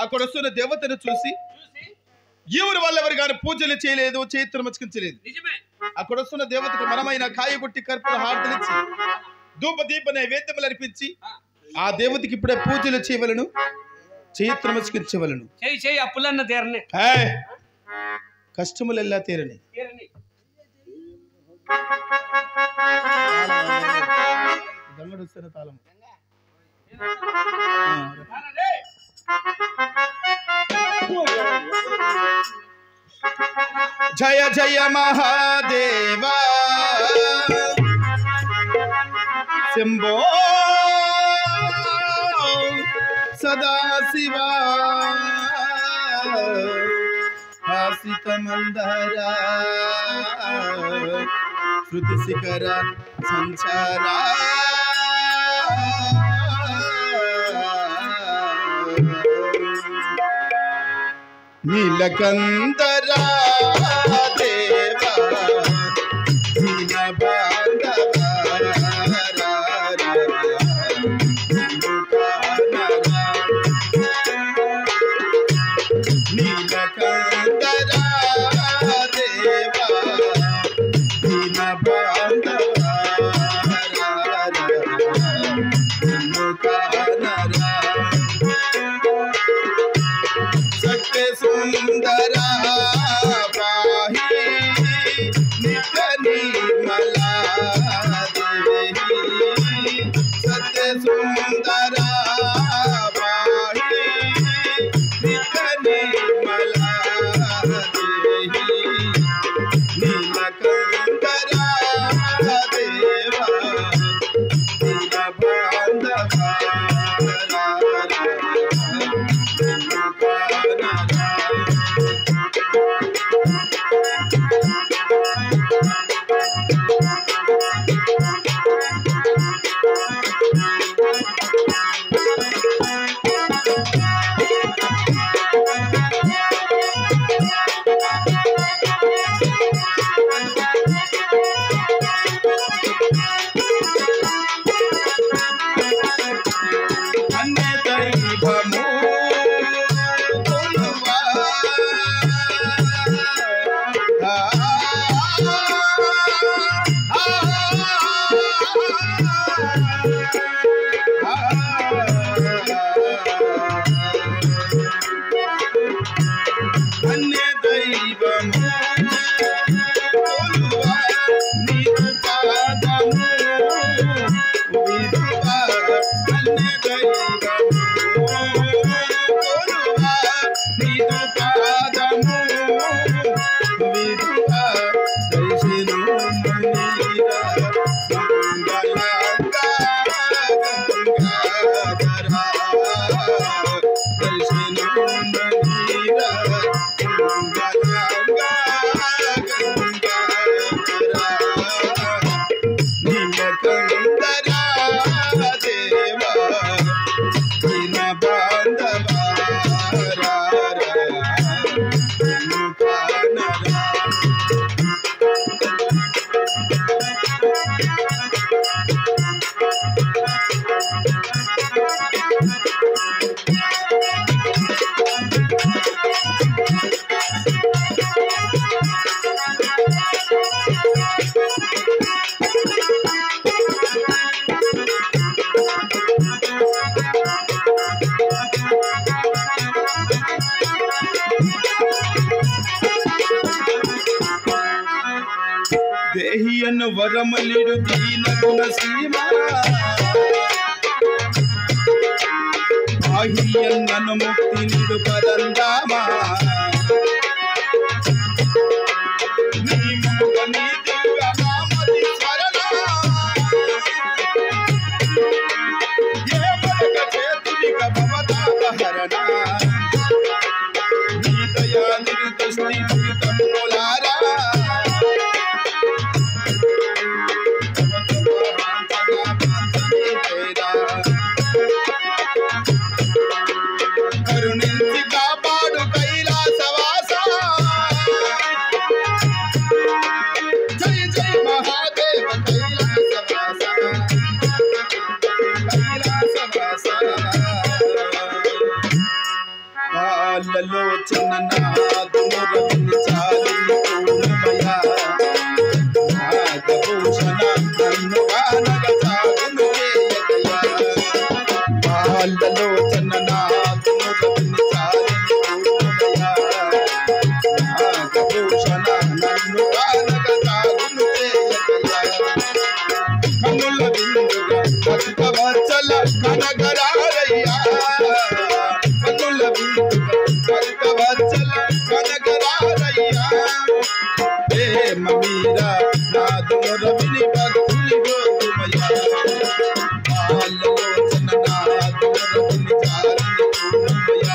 అక్కడ వస్తున్న దేవతను చూసి చూసి ఎవరి వల్ల ఎవరు కానీ పూజలు చేయలేదు చేతి నమస్కరించలేదు నిజమే అక్కడ వస్తున్న దేవతకు మనమైన కాయగొట్టి కర్పూర హారతలిచ్చి ధూప దీప నైవేద్యములు అర్పించి ఆ, ఆ దేవతకి ఇప్పుడే పూజలు చేయవలను చేతి నమస్కరించవలను చెయ్యి చెయ్యి అప్పులన్న తీరని ఏయ్! కష్టములెల్లా తీరని తీరని గంగడు వస్తున్న తాళం నాన్నడే. జయ జయ మహాదేవా శంభో సదాశివా హాసిత మందర శృతి శిఖర సంచారా నీలకందరా దేవా దీన నీలకందరా దేవా దీన సత్య సుందర పాహి నిత్య నిర్మలా దేవి సత్య సుందర పాహి నిత్య నిర్మలా దేవి నీలకంఠర దేవా దీన బాంధవా అన్య దైవము కొలువా. ఆ, ఆ, అన్య దైవము కొలువా. నీదు పాదము విడువా. అన్య దైవము కొలువా. నీదు పాదము విడువా. దర్శను మునిరా మంగళంగా గంగాధరా. దర్శను మునిరా మంగళంగా గంగాధరా. నీలకంఠరా దేవా దీన బాంధవా రా రా. నిన్ను కానరా. దేహియను వరమలిడు దీన గుణ సీమ బాహ్యన్నను ముక్తి నిడు పరందామా నీ ముఖ నీ దివ్య నామది స్మరణ. ఏ మరక చేతులిక భవతాపహరణ. నీ దయా నిర్దృష్టి దురితములారా. కరుణించి కాపాడు కైలాస పాలలో చిన్ననాథును రవిని చాలిని పూర్ణమయ నాగభూషణ నన్ను గానగ సాగును చేయగయ పాలలో చిన్ననాథును రవిని చాలిని పూర్ణమయ నాగభూషణ నన్ను గానగ సాగును చేయగయ కన్నుల విందుగా భక్తవత్సల కనకరారయ్యా కన్నుల విందుగా భక్తవత్సల కనకరారయ్యా ప్రేమ మీరా నాదు రవిని భక్తుని గోమయ్యా ఆలోచన నాదు రవిని చాలని పూర్ణమయ్యా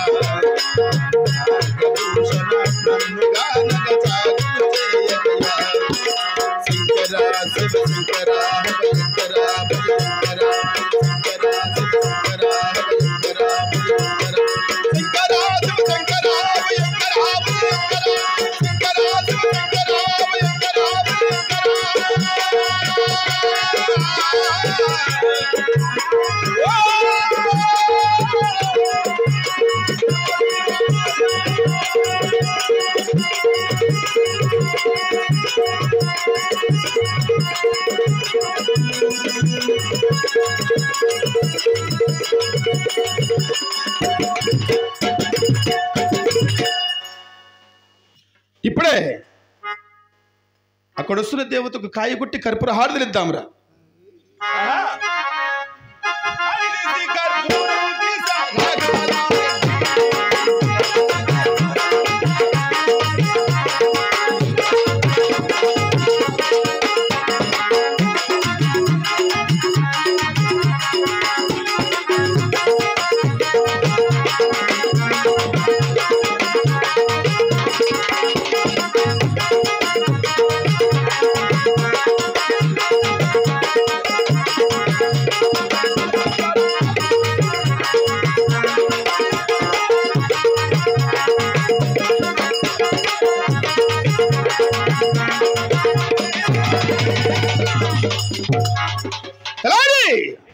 నాగభూషణ నన్ను గానగ సాగు చేయగయా శంకర శివ శంకర హర శంకర భయ శంకర శంకర శివ శంకర హర శంకర భయ శంకర శంకర శివ శంకర భయ శంకర భయ శంకర శంకర శివ శంకర భయ శంకర ఇప్పుడే అక్కడ వస్తున్న దేవతకు కాయ కొట్టి కర్పూర హారతులు ఇద్దాంరా ఎలాడి?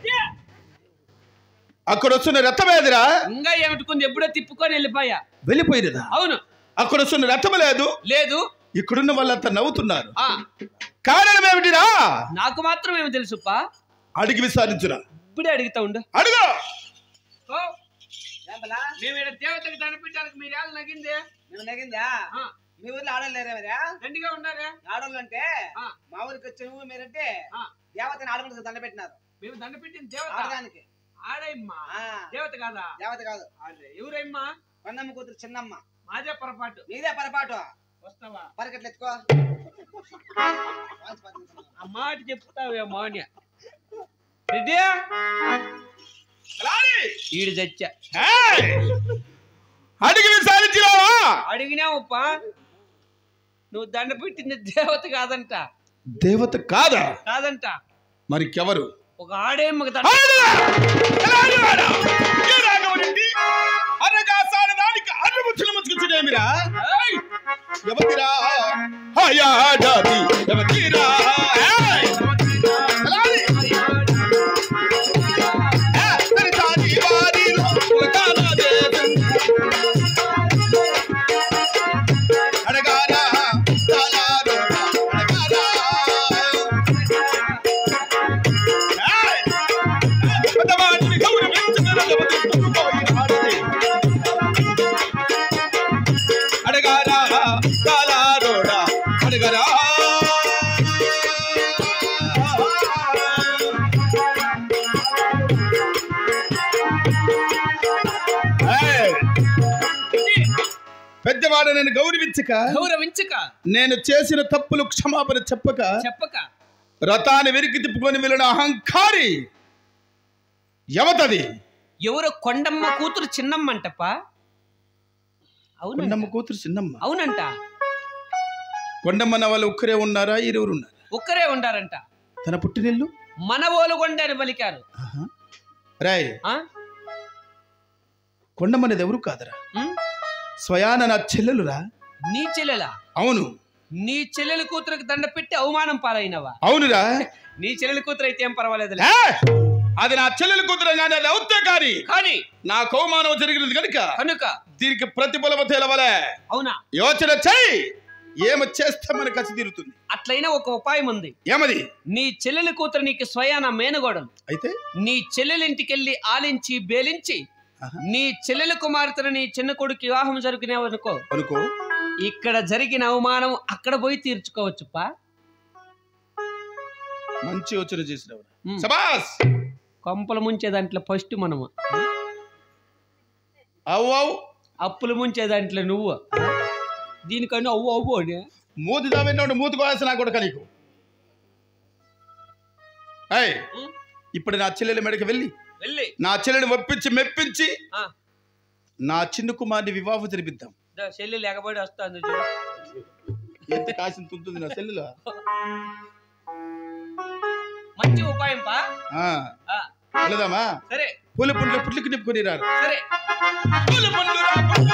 అక్కడ వస్తున్న రథమేదిరా ఇంకా ఏమిటికుంది ఎప్పుడో తిప్పుకొని వెళ్ళిపోయా వెళ్ళిపోయినదా అవును అక్కడ వస్తున్న రథము లేదు లేదు ఇక్కడున్న వాళ్ళంతా నవ్వుతున్నారు ఆ కారణం ఏమిటిరా నాకు మాత్రం ఏమి తెలుసుప్పా అడిగి విచారించురా ఇప్పుడే అడుగుతా ఉండు అడుగు ఓ, మేము ఈడ దేవతకి దండపించడానికి మీరు ఏళ్ళు నగిందే నువ్వు నగిందా ఆ, మీ ఊర్లో ఆడోళ్ళు లేరా మరా దండిగా ఉన్నారే ఆడోళ్ళు అంటే ఆ, మా ఊరికి వచ్చే నువ్వు మీరంటే ఆ, దేవతని ఆడమని దండ పెట్టినారు మేము దండపెట్టిన దేవత ఆడడానికి ఆడైమ్మా ఆ, దేవత కాదా దేవత కాదు అదే ఎవరైమ్మా కొండమ్మ కూతురు చిన్నమ్మ మాదే పొరపాటు నీదే పొరపాటు వస్తావా పరిగెట్లు ఎత్తుకో ఆ మాట చెప్తావే మౌన్య రెడ్డి ఈడు చచ్చా ఏయ్! అడిగి విచారించినావా అడిగినావప్పా నువ్వు దండ పెట్టింది దేవత కాదంట దేవత కాదా కాదంట మరి కెవరు ఒక ఆడేమ్మకి దండ ఆడురా! ఎలాంటి వాడా? ఏ రాఘవరెడ్డి? అనగాసారడానికి అన్నముచ్చులు ముచ్చుకుచుడేమిరా? ఏయ్! ఎవతిరా? హయా జాతి ఎవతిరా? ఏయ్! ఎలాంటి? ఏ, తరితాని వారిలో పులకాల దేశం. అడగారా, తాళారోడా, అడగారా. ఏయ్! పెద్దవాడిని గౌరవించిన రఘుపతి పుట్టుకోయి ఆడది. అడగారా కాలారోడా అడగరా ఏయ్! పెద్దవాడు నేను గౌరవించక గౌరవించక నేను చేసిన తప్పులు క్షమాపణ చెప్పక చెప్పక రథాన్ని వెరికి తిప్పుకొని వెళ్ళిన అహంకారి ఎవతది ఎవరో కొండమ్మ కూతురు చిన్నమ్మంటప్ప అవునంట కొండమ్మ కూతురు చిన్నమ్మ అవునంట కొండమ్మన్న వాళ్ళు ఒక్కరే ఉన్నారా ఇరువురు ఉన్నారా ఒక్కరే ఉండారంట తన పుట్టినిల్లు మన ఓలుగొండ అని పలికారు ఆహా. రాయ్ ఆ? కొండమ్మనేది ఎవరు కాదరా ఉమ్? స్వయాన నా చెల్లెలురా నీ చెల్లెలా అవును నీ చెల్లెలి కూతురికి దండ పెట్టి అవమానం పాలైనవా అవునురా నీ చెల్లెలి కూతురు అయితే ఏం పర్వాలేదు ఏ! అది నా చెల్లెలు కూతురు కానీ అది అవుతే కానీ కానీ నా కౌమానం జరిగినది కనుక కనుక దీనికి ప్రతిఫలము తేలవలే అవునా యోచన చెయ్యి ఏమి చేస్తే మనకు కసి తీరుతుంది అట్లయినా ఒక ఉపాయం ఉంది ఏమది నీ చెల్లెలి కూతురు నీకు స్వయాన మేనగోడలు అయితే నీ చెల్లెలింటికెళ్ళి ఆలించి బేలించి ఆహా. నీ చెల్లెలి కుమార్తెను నీ చిన్న కొడుకు వివాహం జరుగునేవనుకో అనుకో ఇక్కడ జరిగిన అవమానం అక్కడ పోయి తీర్చుకోవచ్చు పా మంచి యోచన చేసినవరా ఉమ్. సబాస్ కొంపలు ముంచే దాంట్లో ఫస్ట్ మనము అవ్వు అవ్వు అప్పులు ముంచే దాంట్లో నువ్వు దీనికన్నా అవ్వు అవ్వు అని మూతి దావినోడు మూతి కోయాల్సిన నా కొడుక నీకు ఏయ్ ఉమ్, ఇప్పుడు నా చెల్లెల మెడకి వెళ్ళి వెళ్ళి నా చెల్లెని ఒప్పించి మెప్పించి ఆ, నా చిన్న కుమార్ని వివాహం జరిపిద్దాం దా చెల్లి లేకబడి వస్తుంది చూడు ఎంత కాసిన తుంటుంది నా చెల్లెలు మంచి ఉపాయం పా ఆ, ఆ, వెళదామా సరే పూల పండ్లు పుట్లికి నింపుకొని రారు సరే పూల పండ్లు రా, పుట్ల